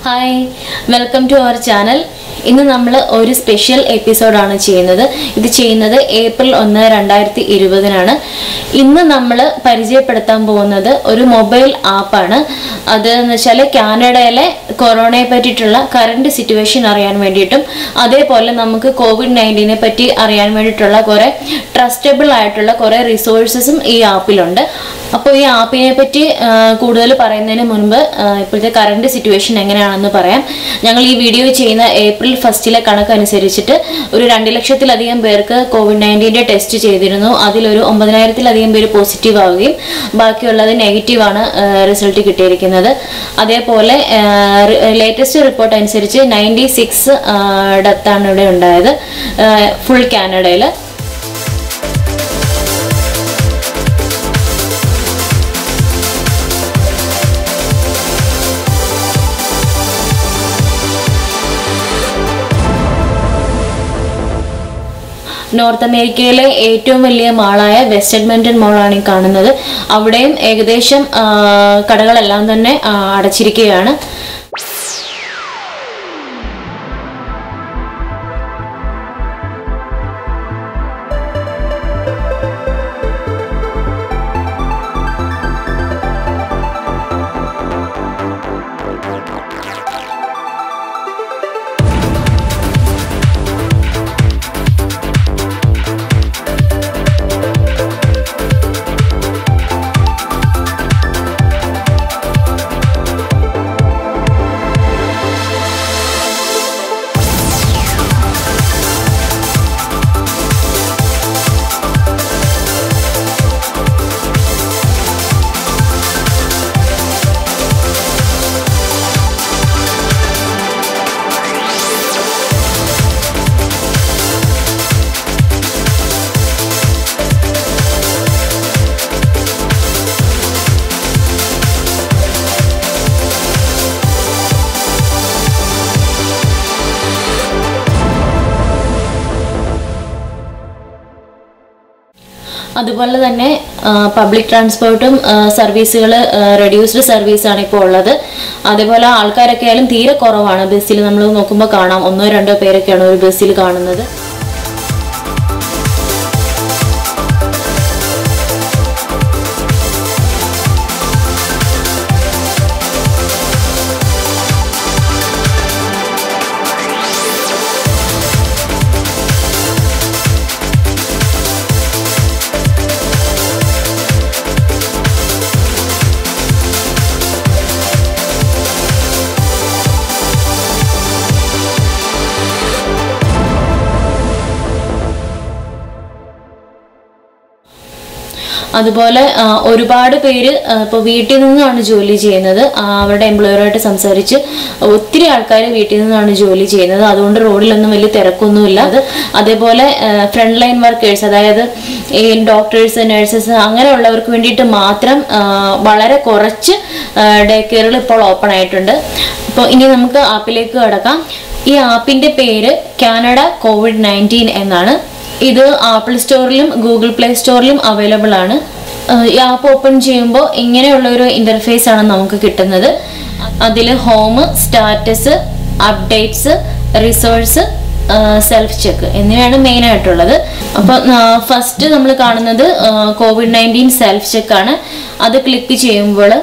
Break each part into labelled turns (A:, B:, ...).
A: hi welcome to our channel ഇന്ന് നമ്മൾ ഒരു സ്പെഷ്യൽ എപ്പിസോഡാണ് ചെയ്യുന്നത് ഇത് ചെയ്യുന്നത് ഏപ്രിൽ ഒന്ന് രണ്ടായിരത്തി ഇരുപതിനാണ് ഇന്ന് നമ്മൾ പരിചയപ്പെടുത്താൻ പോകുന്നത് ഒരു മൊബൈൽ ആപ്പാണ് അത് എന്ന് വെച്ചാൽ കാനഡയിലെ കൊറോണയെ പറ്റിയിട്ടുള്ള കറണ്ട് സിറ്റുവേഷൻ അറിയാൻ വേണ്ടിയിട്ടും അതേപോലെ നമുക്ക് കോവിഡ് നയൻറ്റീനെ പറ്റി അറിയാൻ വേണ്ടിയിട്ടുള്ള കുറേ ട്രസ്റ്റബിൾ ആയിട്ടുള്ള കുറേ റിസോഴ്സസും ഈ ആപ്പിലുണ്ട് അപ്പോൾ ഈ ആപ്പിനെ പറ്റി കൂടുതൽ പറയുന്നതിന് മുൻപ് ആ, ഇപ്പോഴത്തെ കറണ്ട് സിറ്റുവേഷൻ എങ്ങനെയാണെന്ന് പറയാം ഞങ്ങൾ ഈ വീഡിയോ ചെയ്യുന്ന ഏപ്രിൽ ഫസ്റ്റിലെ കണക്കനുസരിച്ചിട്ട് ഒരു രണ്ട് ലക്ഷത്തിലധികം പേർക്ക് കോവിഡ് നയൻറ്റീൻ്റെ ടെസ്റ്റ് ചെയ്തിരുന്നു അതിലൊരു ഒമ്പതിനായിരത്തിലധികം പേര് പോസിറ്റീവ് ആവുകയും ബാക്കിയുള്ളത് നെഗറ്റീവ് ആണ് റിസൾട്ട് കിട്ടിയിരിക്കുന്നത് അതേപോലെ ലേറ്റസ്റ്റ് റിപ്പോർട്ട് അനുസരിച്ച് നയൻറ്റി സിക്സ് ഡെത്താണ് ഇവിടെ ഉണ്ടായത് ഫുൾ കാനഡയിൽ നോർത്ത് അമേരിക്കയിലെ ഏറ്റവും വലിയ മാളായ വെസ്റ്റ് എഡ്മണ്ടൺ മോളാണ് ഈ കാണുന്നത് അവിടെയും ഏകദേശം ആ, കടകളെല്ലാം തന്നെ ആ, അടച്ചിരിക്കുകയാണ് അതുപോലെ തന്നെ പബ്ലിക് ട്രാൻസ്പോർട്ടും സർവീസുകൾ റെഡ്യൂസ്ഡ് സർവീസാണ് ഇപ്പോൾ ഉള്ളത് അതേപോലെ ആൾക്കാരൊക്കെ ആയാലും തീരെ കുറവാണ് ബസ്സിൽ നമ്മൾ നോക്കുമ്പോൾ കാണാം ഒന്നോ രണ്ടോ പേരൊക്കെയാണ് ഒരു ബസ്സിൽ കാണുന്നത് അതുപോലെ ആ, ഒരുപാട് പേര് ഇപ്പോൾ വീട്ടിൽ നിന്നാണ് ജോലി ചെയ്യുന്നത് ആ, അവരുടെ എംപ്ലോയറുമായിട്ട് സംസാരിച്ച് ഒത്തിരി ആൾക്കാർ വീട്ടിൽ നിന്നാണ് ജോലി ചെയ്യുന്നത് അതുകൊണ്ട് റോഡിലൊന്നും വലിയ തിരക്കൊന്നുമില്ല അത് അതേപോലെ ഫ്രണ്ട് ലൈൻ വർക്കേഴ്സ് അതായത് ഈ ഡോക്ടേഴ്സ് നഴ്സസ് അങ്ങനെയുള്ളവർക്ക് വേണ്ടിയിട്ട് മാത്രം ആ, വളരെ കുറച്ച് ഡേ കെയറുകൾ ഇപ്പോൾ ഓപ്പൺ ആയിട്ടുണ്ട് അപ്പോൾ ഇനി നമുക്ക് ആപ്പിലേക്ക് കടക്കാം ഈ ആപ്പിന്റെ പേര് കാനഡ കോവിഡ് നയൻറ്റീൻ എന്നാണ് ഇത് ആപ്പിൾ സ്റ്റോറിലും ഗൂഗിൾ പ്ലേ സ്റ്റോറിലും അവൈലബിൾ ആണ് ഏഹ് ഈ ആപ്പ് ഓപ്പൺ ചെയ്യുമ്പോൾ ഇങ്ങനെയുള്ള ഒരു ഇന്റർഫേസ് ആണ് നമുക്ക് കിട്ടുന്നത് അതിൽ home status updates resource self check എന്നിവയാണ് മെയിൻ ആയിട്ടുള്ളത് അപ്പോൾ ഫസ്റ്റ് നമ്മൾ കാണുന്നത് കോവിഡ് നയൻറ്റീൻ സെൽഫ് ചെക്ക് ആണ് അത് ക്ലിക്ക് ചെയ്യുമ്പോൾ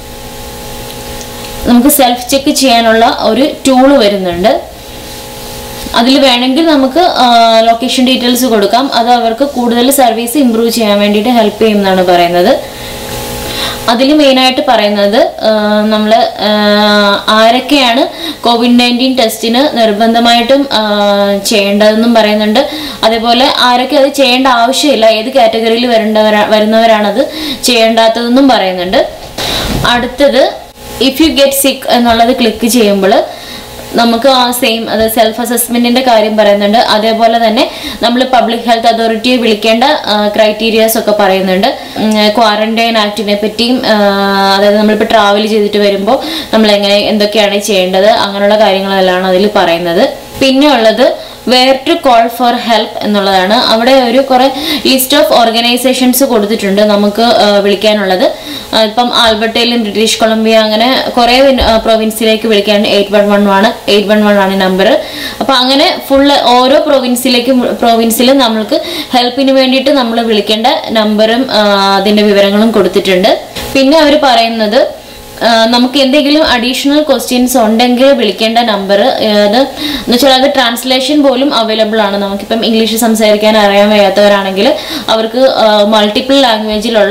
A: നമുക്ക് സെൽഫ് ചെക്ക് ചെയ്യാനുള്ള ഒരു ടൂൾ വരുന്നുണ്ട് അതിൽ വേണമെങ്കിൽ നമുക്ക് ലൊക്കേഷൻ ഡീറ്റെയിൽസ് കൊടുക്കാം അത് അവർക്ക് കൂടുതൽ സർവീസ് ഇമ്പ്രൂവ് ചെയ്യാൻ വേണ്ടിയിട്ട് ഹെൽപ്പ് ചെയ്യുമെന്നാണ് പറയുന്നത് അതിൽ മെയിനായിട്ട് പറയുന്നത് നമ്മൾ ആരൊക്കെയാണ് കോവിഡ് നയൻറ്റീൻ ടെസ്റ്റിന് നിർബന്ധമായിട്ടും ആ, ചെയ്യേണ്ടതെന്നും പറയുന്നുണ്ട് അതേപോലെ ആരൊക്കെ അത് ചെയ്യേണ്ട ആവശ്യമില്ല ഏത് കാറ്റഗറിയിൽ വരേണ്ടവരാ വരുന്നവരാണത് ചെയ്യേണ്ടാത്തതെന്നും പറയുന്നുണ്ട് അടുത്തത് ഇഫ് യു ഗെറ്റ് സിക്ക് എന്നുള്ളത് ക്ലിക്ക് ചെയ്യുമ്പോൾ നമുക്ക് ആ സെയിം അത് സെൽഫ് അസസ്മെന്റിന്റെ കാര്യം പറയുന്നുണ്ട് അതേപോലെ തന്നെ നമ്മൾ പബ്ലിക് ഹെൽത്ത് അതോറിറ്റിയെ വിളിക്കേണ്ട ക്രൈറ്റീരിയാസ് ഒക്കെ പറയുന്നുണ്ട് ക്വാറന്റൈൻ ആക്ടിനെ പറ്റിയും ആ, അതായത് നമ്മളിപ്പോൾ ട്രാവൽ ചെയ്തിട്ട് വരുമ്പോൾ നമ്മൾ എങ്ങനെ എന്തൊക്കെയാണ് ചെയ്യേണ്ടത് അങ്ങനെയുള്ള കാര്യങ്ങളെല്ലാം അതിൽ പറയുന്നത് പിന്നെ ഉള്ളത് where to call for help എന്നുള്ളതാണ് അവിടെ ഒരു കുറെ ലിസ്റ്റ് ഓഫ് ഓർഗനൈസേഷൻസ് കൊടുത്തിട്ടുണ്ട് നമുക്ക് ആ, വിളിക്കാനുള്ളത് ആ, ഇപ്പം ആൽബർട്ടയിലും ബ്രിട്ടീഷ് കൊളംബിയ അങ്ങനെ കുറെ പ്രൊവിൻസിലേക്ക് വിളിക്കാൻ എയ്റ്റ് വൺ വൺ ആണ് എയ്റ്റ് വൺ വൺ ആണ് നമ്പർ അപ്പൊ അങ്ങനെ ഫുള്ള് ഓരോ പ്രൊവിൻസിലേക്കും പ്രൊവിൻസിലും നമ്മൾക്ക് ഹെൽപ്പിന് വേണ്ടിയിട്ട് നമ്മൾ വിളിക്കേണ്ട നമ്പറും ആ, അതിന്റെ വിവരങ്ങളും കൊടുത്തിട്ടുണ്ട് പിന്നെ അവർ പറയുന്നത് ആ, നമുക്ക് എന്തെങ്കിലും അഡീഷണൽ ക്വസ്റ്റ്യൻസ് ഉണ്ടെങ്കിൽ വിളിക്കേണ്ട നമ്പർ അത് എന്ന് വെച്ചാൽ അത് ട്രാൻസ്ലേഷൻ പോലും അവൈലബിൾ ആണ് നമുക്കിപ്പം ഇംഗ്ലീഷ് സംസാരിക്കാൻ അറിയാൻ വയ്യാത്തവരാണെങ്കിൽ അവർക്ക് മൾട്ടിപ്പിൾ ലാംഗ്വേജിലുള്ള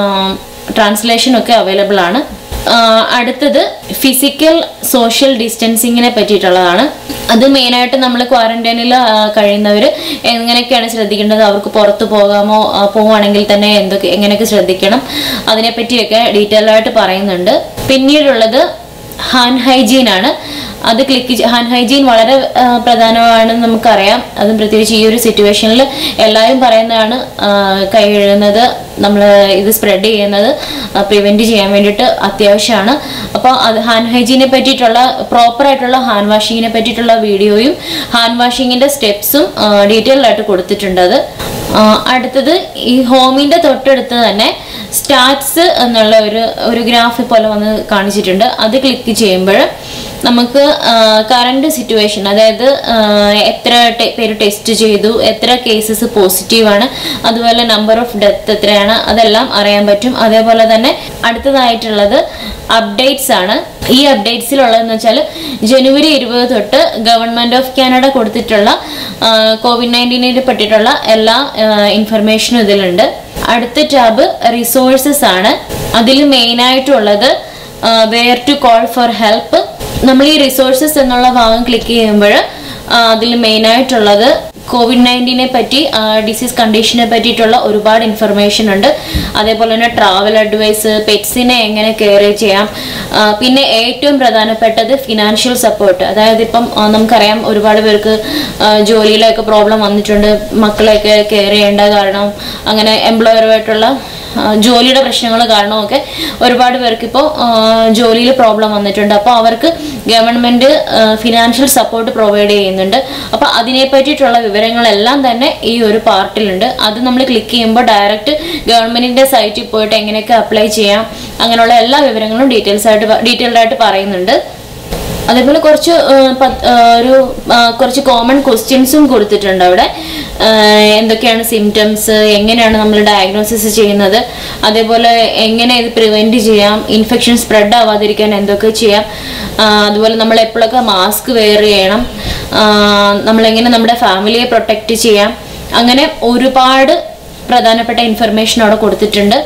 A: ട്രാൻസ്ലേഷൻ ഒക്കെ അവൈലബിൾ ആണ് ആ, അടുത്തത് ഫിസിക്കൽ സോഷ്യൽ ഡിസ്റ്റൻസിങ്ങിനെ പറ്റിയിട്ടുള്ളതാണ് അത് മെയിനായിട്ട് നമ്മൾ ക്വാറന്റൈനിൽ കഴിയുന്നവർ എങ്ങനെയൊക്കെയാണ് ശ്രദ്ധിക്കേണ്ടത് അവർക്ക് പുറത്ത് പോകാമോ ആ, പോവുകയാണെങ്കിൽ തന്നെ എന്തൊക്കെ എങ്ങനെയൊക്കെ ശ്രദ്ധിക്കണം അതിനെപ്പറ്റിയൊക്കെ ഡീറ്റെയിൽ ആയിട്ട് പറയുന്നുണ്ട് പിന്നീടുള്ളത് ഹാൻഡ് ഹൈജീൻ ആണ് അത് ക്ലിക്ക് ഹാൻഡ് ഹൈജീൻ വളരെ ആ, പ്രധാനമാണെന്ന് നമുക്കറിയാം അതും പ്രത്യേകിച്ച് ഈ ഒരു സിറ്റുവേഷനിൽ എല്ലാവരും പറയുന്നതാണ് ആ, കൈ കഴുകുന്നത് നമ്മൾ ഇത് സ്പ്രെഡ് ചെയ്യുന്നത് പ്രിവെന്റ് ചെയ്യാൻ വേണ്ടിയിട്ട് അത്യാവശ്യമാണ് അപ്പോൾ അത് ഹാൻഡ് ഹൈജീനെ പറ്റിയിട്ടുള്ള പ്രോപ്പർ ആയിട്ടുള്ള ഹാൻഡ് വാഷിങ്ങിനെ പറ്റിയിട്ടുള്ള വീഡിയോയും ഹാൻഡ് വാഷിങ്ങിന്റെ സ്റ്റെപ്സും ഡീറ്റെയിൽ ആയിട്ട് കൊടുത്തിട്ടുണ്ട് അത് ആ, അടുത്തത് ഈ ഹോമിന്റെ തൊട്ടടുത്ത് തന്നെ സ്റ്റാറ്റ്സ് എന്നുള്ള ഒരു ഒരു ഗ്രാഫ് പോലെ വന്ന് കാണിച്ചിട്ടുണ്ട് അത് ക്ലിക്ക് ചെയ്യുമ്പോൾ നമുക്ക് കറണ്ട് സിറ്റുവേഷൻ അതായത് ആ, എത്ര ടെ- പേര് ടെസ്റ്റ് ചെയ്തു എത്ര കേസസ് പോസിറ്റീവാണ് അതുപോലെ നമ്പർ ഓഫ് ഡെത്ത് എത്രയാണ് അതെല്ലാം അറിയാൻ പറ്റും അതേപോലെ തന്നെ അടുത്തതായിട്ടുള്ളത് അപ്ഡേറ്റ്സ് ആണ് ഈ അപ്ഡേറ്റ്സിലുള്ളതെന്ന് വെച്ചാൽ ജനുവരി ഇരുപത് തൊട്ട് ഗവൺമെന്റ് ഓഫ് കാനഡ കൊടുത്തിട്ടുള്ള കോവിഡ് നയൻറ്റീനെ പറ്റിയിട്ടുള്ള എല്ലാ ഇൻഫർമേഷനും ഇതിലുണ്ട് അടുത്ത ടാബ് റിസോഴ്സസ് ആണ് അതിൽ മെയിൻ ആയിട്ടുള്ളത് where to call for help നമ്മൾ ഈ റിസോഴ്സസ് എന്നുള്ള ഭാഗം ക്ലിക്ക് ചെയ്യുമ്പോൾ അതിൽ മെയിൻ ആയിട്ടുള്ളത് കോവിഡ് നയൻറ്റീനെ പറ്റി ഡിസീസ് കണ്ടീഷനെ പറ്റിയിട്ടുള്ള ഒരുപാട് ഇൻഫർമേഷൻ ഉണ്ട് അതേപോലെ തന്നെ ട്രാവൽ അഡ്വൈസ് പെറ്റ്സിനെ എങ്ങനെ കെയർ ചെയ്യാം ആ, പിന്നെ ഏറ്റവും പ്രധാനപ്പെട്ടത് ഫിനാൻഷ്യൽ സപ്പോർട്ട് അതായത് ഇപ്പം ആ, നമുക്കറിയാം ഒരുപാട് പേർക്ക് ആ, ജോലിയിലൊക്കെ പ്രോബ്ലം വന്നിട്ടുണ്ട് മക്കളെയൊക്കെ കെയർ ചെയ്യേണ്ട കാരണം അങ്ങനെ എംപ്ലോയറുമായിട്ടുള്ള ആ, ജോലിയുടെ പ്രശ്നങ്ങൾ കാരണമൊക്കെ ഒരുപാട് പേർക്ക് ഇപ്പോൾ ജോലിയിൽ പ്രോബ്ലം വന്നിട്ടുണ്ട് അപ്പോൾ അവർക്ക് ഗവൺമെന്റ് ഫിനാൻഷ്യൽ സപ്പോർട്ട് പ്രൊവൈഡ് ചെയ്യുന്നുണ്ട് അപ്പോൾ അതിനെ പറ്റിയിട്ടുള്ള വിവരങ്ങളെല്ലാം തന്നെ ഈ ഒരു പാർട്ടിലുണ്ട് അത് നമ്മൾ ക്ലിക്ക് ചെയ്യുമ്പോൾ ഡയറക്റ്റ് ഗവൺമെന്റിന്റെ സൈറ്റിൽ പോയിട്ട് എങ്ങനെയൊക്കെ അപ്ലൈ ചെയ്യാം അങ്ങനെയുള്ള എല്ലാ വിവരങ്ങളും ഡീറ്റെയിൽസ് ആയിട്ട് ഡീറ്റെയിൽഡ് ആയിട്ട് പറയുന്നുണ്ട് അതേപോലെ കുറച്ച് ആ, പത്ത്, ആ, ഒരു ആ, കുറച്ച് കോമൺ ക്വസ്റ്റ്യൻസും കൊടുത്തിട്ടുണ്ട് അവിടെ ആ, എന്തൊക്കെയാണ് സിംറ്റംസ് എങ്ങനെയാണ് നമ്മൾ ഡയഗ്നോസിസ് ചെയ്യുന്നത് അതേപോലെ എങ്ങനെ ഇത് പ്രിവെന്റ് ചെയ്യാം ഇൻഫെക്ഷൻ സ്പ്രെഡ് ആവാതിരിക്കാൻ എന്തൊക്കെ ചെയ്യാം ആ, അതുപോലെ നമ്മൾ എപ്പോഴൊക്കെ മാസ്ക് വെയർ ചെയ്യണം ആ, നമ്മളെങ്ങനെ നമ്മുടെ ഫാമിലിയെ പ്രൊട്ടക്റ്റ് ചെയ്യാം അങ്ങനെ ഒരുപാട് പ്രധാനപ്പെട്ട ഇൻഫർമേഷൻ അവിടെ കൊടുത്തിട്ടുണ്ട്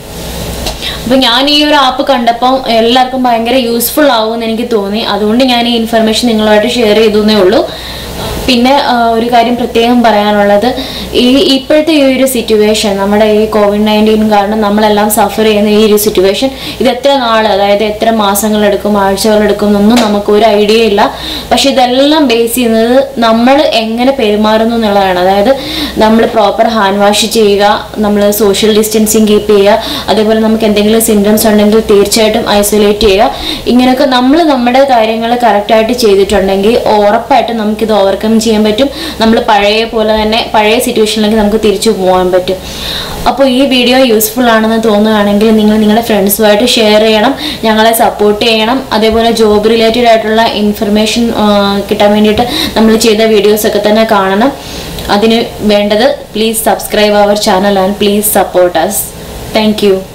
A: അപ്പൊ ഞാൻ ഈ ഒരു ആപ്പ് കണ്ടപ്പോൾ എല്ലാവർക്കും ഭയങ്കര യൂസ്ഫുൾ ആവുമെന്ന് എനിക്ക് തോന്നി അതുകൊണ്ട് ഞാൻ ഈ ഇൻഫർമേഷൻ നിങ്ങളുമായിട്ട് ഷെയർ ചെയ്തു എന്നേ ഉള്ളൂ പിന്നെ ആ, ഒരു കാര്യം പ്രത്യേകം പറയാനുള്ളത് ഈ ഇപ്പോഴത്തെ ഈ ഒരു സിറ്റുവേഷൻ നമ്മുടെ ഈ കോവിഡ് നയൻറ്റീൻ കാരണം നമ്മളെല്ലാം സഫർ ചെയ്യുന്ന ഈ ഒരു സിറ്റുവേഷൻ ഇത് എത്ര നാൾ അതായത് എത്ര മാസങ്ങളെടുക്കും ആഴ്ചകളെടുക്കും എന്നൊന്നും നമുക്ക് ഒരു ഐഡിയ ഇല്ല പക്ഷെ ഇതെല്ലാം ബേസ് ചെയ്യുന്നത് നമ്മൾ എങ്ങനെ പെരുമാറുന്നു എന്നുള്ളതാണ് അതായത് നമ്മൾ പ്രോപ്പർ ഹാൻഡ് വാഷ് ചെയ്യുക നമ്മൾ സോഷ്യൽ ഡിസ്റ്റൻസിങ് കീപ്പ് ചെയ്യുക അതേപോലെ നമുക്ക് എന്തെങ്കിലും സിംറ്റംസ് ഉണ്ടെങ്കിൽ തീർച്ചയായിട്ടും ഐസൊലേറ്റ് ചെയ്യുക ഇങ്ങനെയൊക്കെ നമ്മൾ നമ്മുടെ കാര്യങ്ങൾ കറക്റ്റായിട്ട് ചെയ്തിട്ടുണ്ടെങ്കിൽ ഉറപ്പായിട്ടും നമുക്കിത് ഓവർകം ചെയ്യാൻ പറ്റും നമ്മൾ പഴയ പോലെ തന്നെ പഴയ സിറ്റുവേഷനിലേക്ക് നമുക്ക് തിരിച്ചു പോകാൻ പറ്റും അപ്പോൾ ഈ വീഡിയോ യൂസ്ഫുൾ ആണെന്ന് തോന്നുകയാണെങ്കിൽ നിങ്ങൾ നിങ്ങളുടെ ഫ്രണ്ട്സുമായിട്ട് ഷെയർ ചെയ്യണം ഞങ്ങളെ സപ്പോർട്ട് ചെയ്യണം അതേപോലെ ജോബ് റിലേറ്റഡ് ആയിട്ടുള്ള ഇൻഫർമേഷൻ കിട്ടാൻ വേണ്ടിയിട്ട് നമ്മൾ ചെയ്ത വീഡിയോസ് ഒക്കെ തന്നെ കാണണം അതിന് വേണ്ടത് please subscribe our channel and please support us thank U